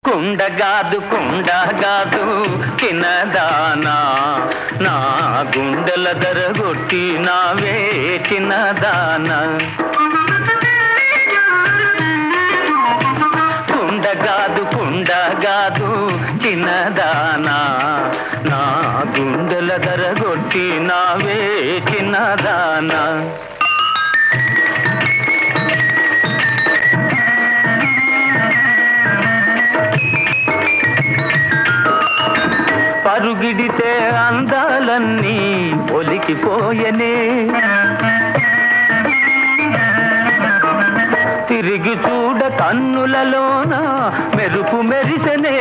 కుండగాదు కుండగాదు చిన్నదానా నా గుండెల దరగొట్టి నావే చిన్నదానా కుండగాదు కుండగాదు చిన్నదానా నా గుండెల దరగొట్టి నావే చిన్నదానా పరుగిడితే అందాలన్నీ ఒలికిపోయనే తిరిగి చూడ కన్నులలోన మెరుపు మెరిసెనే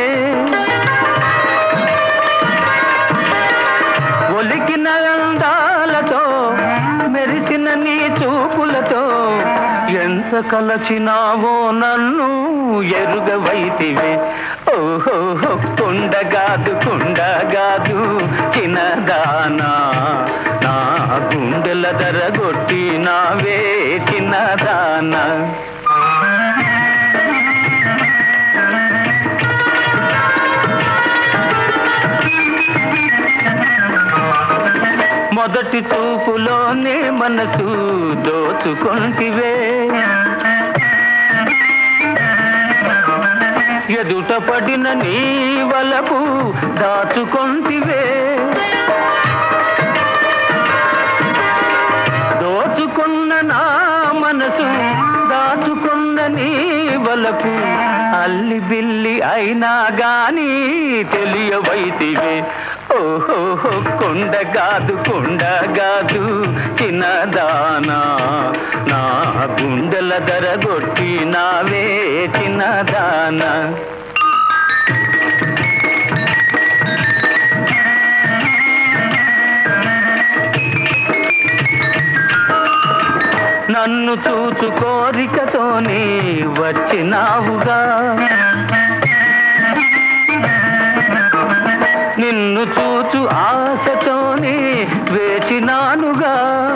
ఒలికిన అందాలతో మెరిసిన నీ చూపులతో ఎంత కలచినావో నన్ను ఎరుగవైతివే ఓహో కుండగాదు కుండగాదు చిన్నదానా నా గుండెల దరగొట్టి నావే చిన్నదానా మొదటి చూపులోనే మనసు దోచుకొంటివే ఎదుట పడిన నీ వలపు దాచుకొంటివే దోచుకున్న నా మనసు దాచుకున్న నీ వలపు అల్లి బిల్లి అయినా గాని తెలియవైతివే ఓహో కొండగాదు కొండగాదు చిన్నదానా నా గుండెల దరగొట్టి నావే చిన్నదానా నన్ను చూచు కోరికతోనే వచ్చినావుగా నిన్ను చూచు ఆశతోనే వేచినానుగా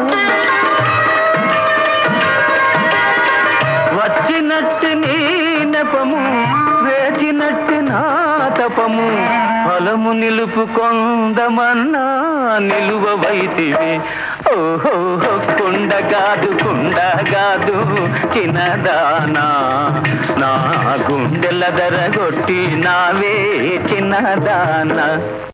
వచ్చినట్టు నీ నెపము వేచినట్టు నా తపము ఫలము నిలుపుకొందమన్నా నిలువ వైతివి ఓహో కుండగాదు కుండగాదు చిన్నదానా నా గుండెల దరగొట్టి నావే చిన్నదానా